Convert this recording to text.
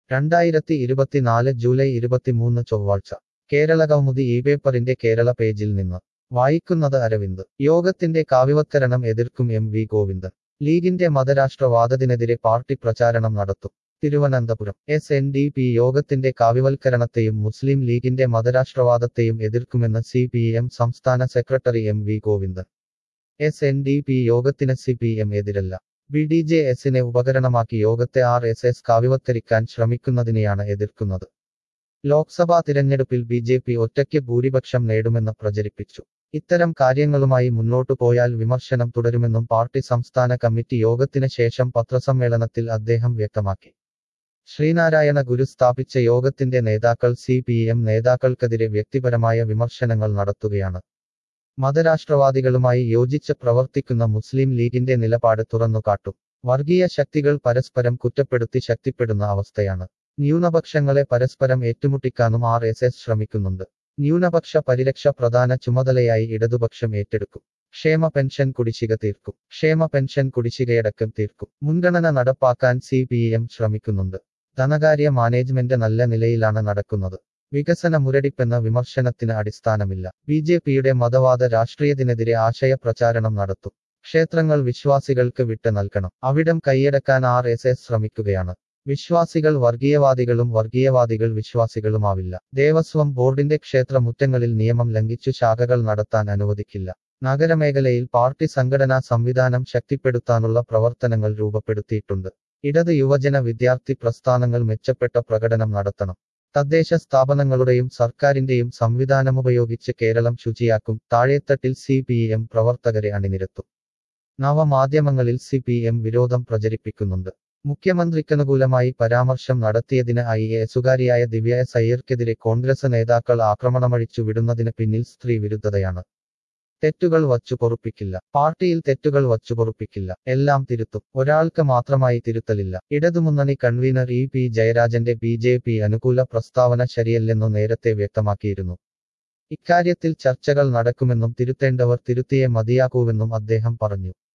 രണ്ടായിരത്തി ഇരുപത്തിനാല് ജൂലൈ ഇരുപത്തിമൂന്ന് ചൊവ്വാഴ്ച കേരള കൗമുദി ഈ പേപ്പറിന്റെ കേരള പേജിൽ നിന്ന് വായിക്കുന്നത് അരവിന്ദ് യോഗത്തിന്റെ കാവ്യവത്കരണം എതിർക്കും എം വി ഗോവിന്ദൻ ലീഗിന്റെ മതരാഷ്ട്രവാദത്തിനെതിരെ പാർട്ടി പ്രചാരണം നടത്തും Thiruvananthapuram S N D P യോഗത്തിന്റെ കാവ്യവൽക്കരണത്തെയും മുസ്ലിം ലീഗിന്റെ മതരാഷ്ട്രവാദത്തെയും എതിർക്കുമെന്ന് സി പി എം സംസ്ഥാന secretary M V Govindan S N D P യോഗത്തിന് സി പി എം എതിരല്ല ബി ഡി ജെ എസിനെ ഉപകരണമാക്കി യോഗത്തെ ആർ എസ് എസ് കാവ്യവത്കരിക്കാൻ ശ്രമിക്കുന്നതിനെയാണ് എതിർക്കുന്നത് ലോക്സഭാ തിരഞ്ഞെടുപ്പിൽ ബി ജെ പി ഒറ്റയ്ക്ക് ഭൂരിപക്ഷം നേടുമെന്ന് പ്രചരിപ്പിച്ചു ഇത്തരം കാര്യങ്ങളുമായി മുന്നോട്ടു പോയാൽ വിമർശനം തുടരുമെന്നും പാർട്ടി സംസ്ഥാന കമ്മിറ്റി യോഗത്തിന് ശേഷം പത്രസമ്മേളനത്തിൽ അദ്ദേഹം വ്യക്തമാക്കി ശ്രീനാരായണ ഗുരു സ്ഥാപിച്ച യോഗത്തിന്റെ നേതാക്കൾ സി പി എം നേതാക്കൾക്കെതിരെ വ്യക്തിപരമായ വിമർശനങ്ങൾ നടത്തുകയാണ് മതരാഷ്ട്രവാദികളുമായി യോജിച്ച് പ്രവർത്തിക്കുന്ന മുസ്ലിം ലീഗിന്റെ നിലപാട് തുറന്നുകാട്ടും വർഗീയ ശക്തികൾ പരസ്പരം കുറ്റപ്പെടുത്തി ശക്തിപ്പെടുന്ന അവസ്ഥയാണ് ന്യൂനപക്ഷങ്ങളെ പരസ്പരം ഏറ്റുമുട്ടിക്കാനും ആർ എസ് എസ് ശ്രമിക്കുന്നുണ്ട് ന്യൂനപക്ഷ പരിരക്ഷ പ്രധാന ചുമതലയായി ഇടതുപക്ഷം ഏറ്റെടുക്കും ക്ഷേമ പെൻഷൻ കുടിശ്ശിക തീർക്കും ക്ഷേമ പെൻഷൻ കുടിശ്ശികയടക്കം തീർക്കും മുൻഗണന നടപ്പാക്കാൻ സി പി എം ശ്രമിക്കുന്നുണ്ട് ധനകാര്യ മാനേജ്മെന്റ് നല്ല നിലയിലാണ് നടക്കുന്നത് വികസന മുരടിപ്പെന്ന വിമർശനത്തിന് അടിസ്ഥാനമില്ല ബി ജെ പിയുടെ മതവാദ രാഷ്ട്രീയത്തിനെതിരെ ആശയ പ്രചാരണം നടത്തും ക്ഷേത്രങ്ങൾ വിശ്വാസികൾക്ക് വിട്ട് നൽകണം അവിടം കൈയടക്കാൻ ആർ എസ് എസ് ശ്രമിക്കുകയാണ് വിശ്വാസികൾ വർഗീയവാദികളും വർഗീയവാദികൾ വിശ്വാസികളുമാവില്ല ദേവസ്വം ബോർഡിന്റെ ക്ഷേത്രമുറ്റങ്ങളിൽ നിയമം ലംഘിച്ചു ശാഖകൾ നടത്താൻ അനുവദിക്കില്ല നഗരമേഖലയിൽ പാർട്ടി സംഘടനാ സംവിധാനം ശക്തിപ്പെടുത്താനുള്ള പ്രവർത്തനങ്ങൾ രൂപപ്പെടുത്തിയിട്ടുണ്ട് ഇടത് യുവജന വിദ്യാർത്ഥി പ്രസ്ഥാനങ്ങൾ മെച്ചപ്പെട്ട പ്രകടനം നടത്തണം തദ്ദേശ സ്ഥാപനങ്ങളുടെയും സർക്കാരിന്റെയും സംവിധാനമുപയോഗിച്ച് കേരളം ശുചിയാക്കും താഴേത്തട്ടിൽ സി പി എം പ്രവർത്തകരെ അണിനിരത്തും നവമാധ്യമങ്ങളിൽ സി പി എം വിരോധം പ്രചരിപ്പിക്കുന്നുണ്ട് മുഖ്യമന്ത്രിക്കനുകൂലമായി പരാമർശം നടത്തിയതിന് ഐ എ എസുകാരിയായ ദിവ്യ എസ് അയ്യർക്കെതിരെ കോൺഗ്രസ് നേതാക്കൾ ആക്രമണമഴിച്ചു വിടുന്നതിന് പിന്നിൽ സ്ത്രീ വിരുദ്ധതയാണ് തെറ്റുകൾ വച്ചു പൊറുപ്പിക്കില്ല പാർട്ടിയിൽ തെറ്റുകൾ വച്ചു പൊറുപ്പിക്കില്ല എല്ലാം തിരുത്തും ഒരാൾക്ക് മാത്രമായി തിരുത്തലില്ല ഇടതുമുന്നണി കൺവീനർ ഇ പി ജയരാജന്റെ ബി ജെ പി അനുകൂല പ്രസ്താവന ശരിയല്ലെന്നു നേരത്തെ വ്യക്തമാക്കിയിരുന്നു ഇക്കാര്യത്തിൽ ചർച്ചകൾ നടക്കുമെന്നും തിരുത്തേണ്ടവർ തിരുത്തിയേ മതിയാകൂവെന്നും അദ്ദേഹം പറഞ്ഞു